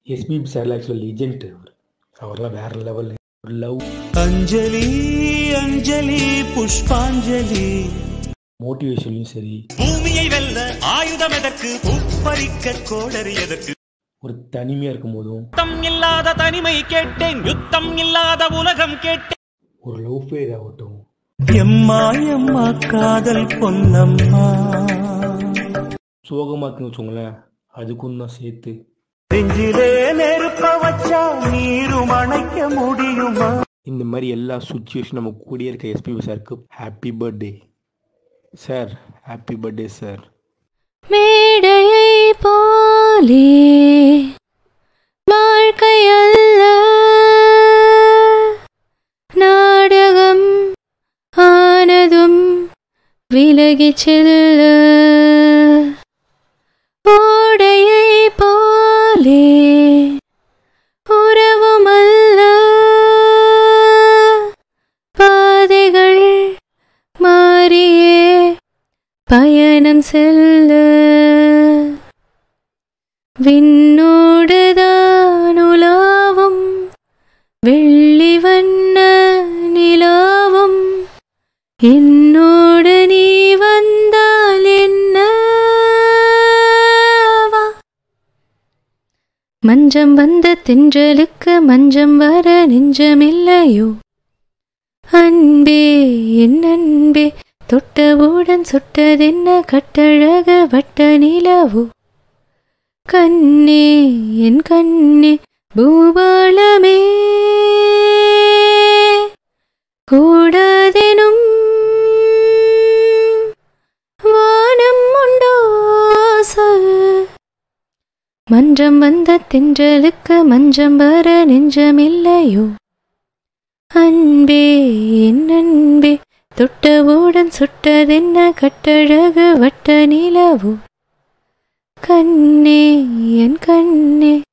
SPB சார்லாம் ஆக்சுவலாக legend அவர் அவர்லாம் வேற லெவல் லவ் அஞ்சலி அஞ்சலி புஷ்பாஞ்சலி மோட்டிவேஷன்லையும் சரி பூமியை வெல்ல ஆயுதம் எதற்கு பூப்பறிக்க கோடரி எதற்கு ஒரு தனிமையாக இருக்கும் போதும் யுத்தம் இல்லாத தனிமை கேட்டேன் யுத்தம் இல்லாத உலகம் கேட்டேன் ஒரு லவ் ஃபேர் ஆகட்டும் எம்மா எம்மா காதல் பொன்னம்மா சோகமாக இருக்குன்னு வச்சுக்கோங்களேன் அதுக்கும் தான் சேர்த்து நெஞ்சிலே நெருப்ப வச்சா நீரும் அணைக்க முடியுமா இந்த மாதிரி எல்லா சுச்சுவேஷன் நம்ம கூடயே இருக்க எஸ்பிபி சாருக்கு happy birthday sir happy birthday sir மேடையை போலே வாழ்க்கை அல்ல நாடகம் ஆனதும் விலகிச் செல்ல ஓடையை போலே உறவும் அல்ல பாதைகள் மாறியே பயணம் செல்ல விண்ணோடுதான் உலாவும் வெள்ளி வண்ண நிலாவும் என்னோடு நீ வந்தால் என்ன வா. மஞ்சம் வந்த தென்றலுக்கு மஞ்சம் வர நெஞ்சமில்லையோ அன்பே என் அன்பே தொட்டவுடன் சுட்டதென்ன கட்டழக வட்ட நிலவோ கண்ணே என் கண்ணே பூபாலமே கூடாதெனும் வானம் உண்டோ சொல் மன்றம் வந்த தென்றலுக்கு மஞ்சம் வர நெஞ்சமில்லையோ அன்பே என் அன்பே தொட்டவுடன் சுட்டதென்ன கட்டழகு வட்ட நிலவோ கண்ணே என் கண்ணே